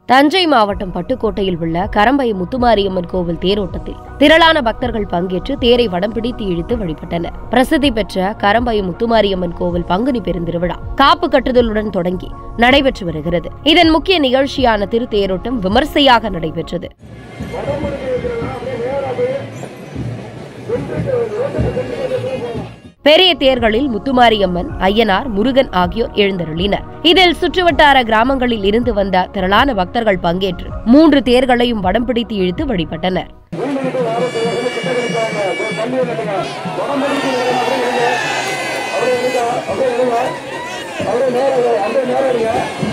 தஞ்சை மாவட்டம் பட்டுக்கோட்டையில் உள்ள கரம்பை முத்துமாரியம்மன் கோவில் தேரோட்டத்தில் திரளான பக்தர்கள் பங்கேற்று தேரை வடம் பிடித்து இழுத்து வழிபட்டனர் பிரசித்தி பெற்ற கரம்பை முத்துமாரியம்மன் கோவில் பங்குனி பெருந்திருவிழா காப்பு கட்டுதலுடன் தொடங்கி நடைபெற்று வருகிறது இதன் முக்கிய நிகழ்ச்சியான திருத்தேரோட்டம் விமர்சையாக நடைபெற்றது பெரிய தேர்களில் முத்துமாரியம்மன் ஐயனார் முருகன் ஆகியோர் எழுந்தருளினர் இதில் சுற்றுவட்டார கிராமங்களில் இருந்து வந்த திரளான பக்தர்கள் பங்கேற்று மூன்று தேர்களையும் வடம் பிடித்து இழுத்து வழிபட்டனர் அப்படியே நேரம் அப்படியே நேரம்